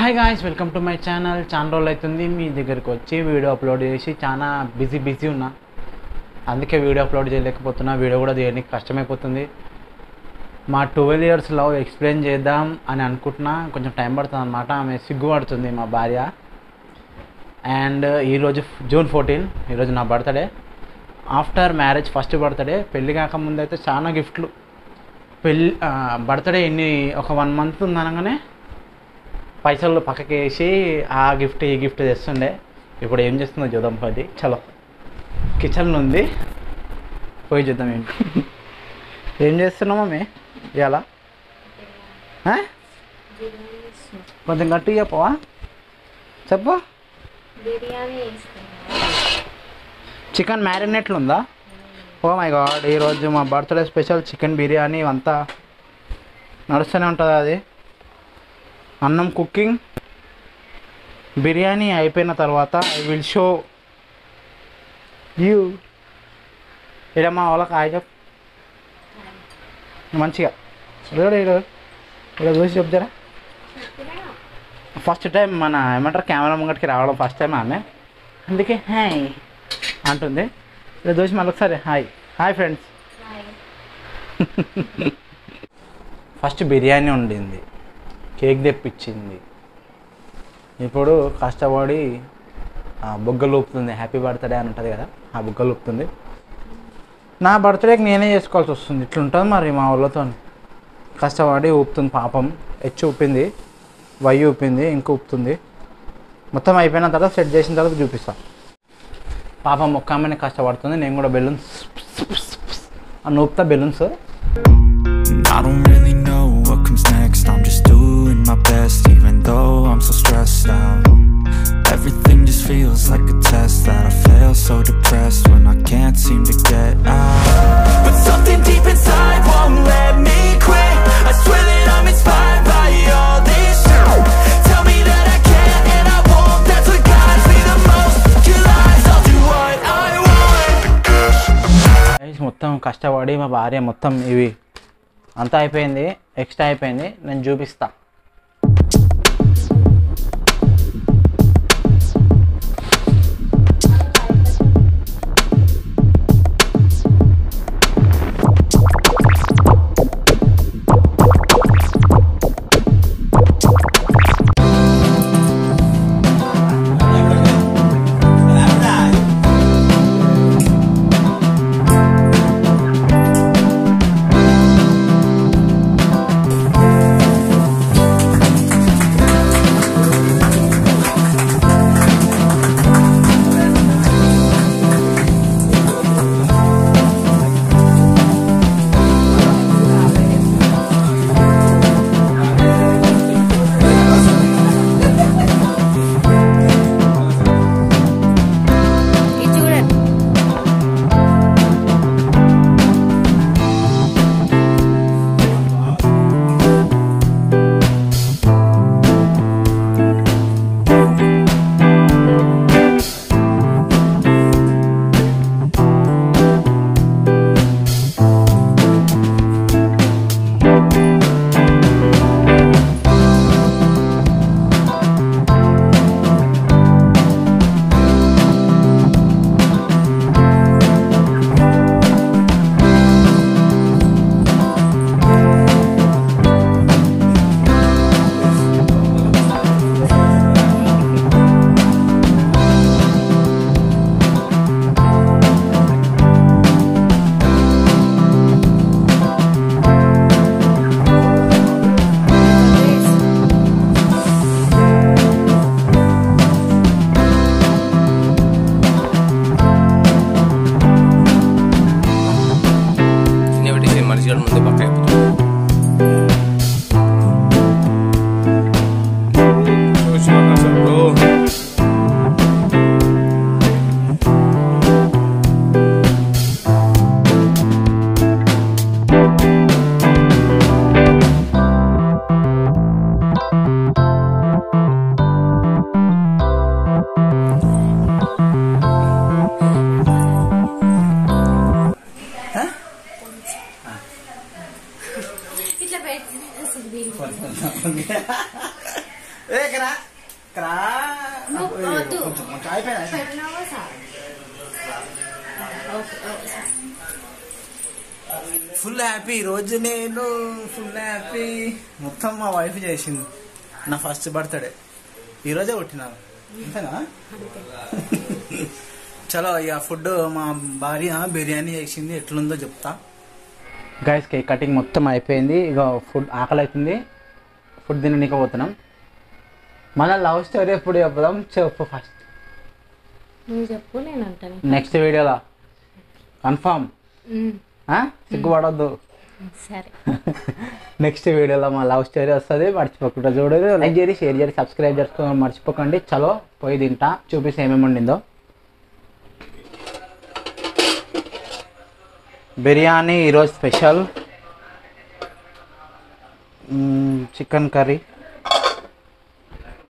Hi guys welcome to my channel చాలా రోజులు అవుతుంది మీ దగ్గరికి వచ్చి వీడియో అప్లోడ్ చేసి చాలా బిజీ బిజీ ఉన్నా అందుకే వీడియో అప్లోడ్ చేయలేకపోతున్నా వీడియో కూడా చేయడానికి కష్టమైపోతుంది మా ట్వెల్వ్ ఇయర్స్ లవ్ ఎక్స్ప్లెయిన్ చేద్దాం అని అనుకుంటున్నా కొంచెం టైం పడుతుంది అనమాట ఆమె సిగ్గుపడుతుంది మా భార్య అండ్ ఈరోజు జూన్ ఫోర్టీన్ ఈరోజు నా birthday after marriage first birthday పెళ్ళి కాకముందు అయితే చాలా గిఫ్ట్లు పెళ్ళి బర్త్డే ఎన్ని ఒక వన్ మంత్ ఉందనగానే పైసలు పక్కకి వేసి ఆ గిఫ్ట్ ఈ గిఫ్ట్ తెస్తుండే ఇప్పుడు ఏం చేస్తుందో చూద్దాం పది చలో కిచెన్ ఉంది పోయి చూద్దాం ఏంటి ఏం చేస్తున్నావు మమ్మీ ఇవాళ ఆ? కొంచెం గట్టిగా చెప్పవా చెప్పు బిర్యానీ ఇస్తున్నా చికెన్ మ్యారినేట్లు ఉందా ఓ మై గాడ్ ఈరోజు మా బర్త్డే స్పెషల్ చికెన్ బిర్యానీ అంతా నడుస్తూనే ఉంటుంది అది అన్నం కుకింగ్ బిర్యానీ అయిపోయిన తర్వాత ఐ విల్ షో యూ ఇక్కడ మా వాళ్ళకి హాయ్ చెప్ మంచిగా ఇక్కడ ఇక్కడ ఇక్కడ చూసి చెప్తారా ఫస్ట్ టైం మన ఏమంటారు కెమెరా ముంగటికి రావడం ఫస్ట్ టైం ఆమె అందుకే హాయ్ అంటుంది ఇలా చూసి మళ్ళీ ఒకసారి hi hi friends first biryani వండింది కేక్ తెప్పించింది ఇప్పుడు కష్టపడి ఆ బుగ్గలు ఊపుతుంది హ్యాపీ బర్త్డే అని ఉంటుంది కదా ఆ బుగ్గలు ఊపుతుంది నా బర్త్డేకి నేనే చేసుకోవాల్సి వస్తుంది ఇట్లుంటుంది మరి మా వాళ్ళతో కష్టపడి ఊపుతుంది పాపం హెచ్ ఊపింది వై ఊపింది ఇంక ఊపుతుంది మొత్తం అయిపోయిన తర్వాత సెట్ చేసిన తర్వాత చూపిస్తా పాపం ఒక్క ఆమెనే కష్టపడుతుంది నేను కూడా బెలూన్స్ అని ఊపుతా balloons And I don't really know what comes next I'm just doing my best even though I'm so stressed out Everything just feels like a test that I fail so depressed when I can't seem to get out But something deep inside won't let me quit I swear that I'm inspired by all this shit Tell me that I can't and I won't That's what guides me the most Your lies, I'll do what I want guys మొత్తం కష్టపడి మా భార్య మొత్తం ఇవి అంతా అయిపోయింది extra అయిపోయింది నేను చూపిస్తా ఇది చూడండి చిన్న పెట్టేసి మనిషి గారు ముందే పక్క అయిపోతుంది చూసినాక అసలు బ్రో ఇట్లా పెట్టి అసలు దీనికి ఏ కరా కరా నువ్వు వద్దు. కొంచెం కొంచెం అయిపోయింది అయిపోయింది. పెట్టినావా sir okay okay sir full happy ఈ రోజు నేను ఫుల్ హ్యాపీ మొత్తం మా వైఫ్ చేసింది నా ఫస్ట్ బర్త్డే ఈ రోజే పుట్టినాను అంతేనా చలో ఇక ఫుడ్ మా భార్య బిర్యానీ చేసింది ఎట్లుందో చెప్తా గైస్ కేక్ కటింగ్ మొత్తం అయిపోయింది ఇక ఫుడ్ ఆకలి అవుతుంది ఫుడ్ తిననీకపోతున్నాం మన లవ్ స్టోరీ ఎప్పుడు చెప్పుదాం చెప్పు ఫస్ట్ నువ్వు చెప్పు నేను అంటాను నెక్స్ట్ వీడియోలో కన్ఫామ్ సిగ్గుపడొద్దు సరే నెక్స్ట్ వీడియోలో మా లవ్ స్టోరీ వస్తుంది మర్చిపోకుండా చూడదు లైక్ చేయండి షేర్ చేయండి సబ్స్క్రైబ్ చేసుకోవడం మర్చిపోకండి చలో పోయి తింటా చూపిస్తే ఏమేమి ఉండిందో బిర్యానీ ఈరోజు స్పెషల్ చికెన్ కర్రీ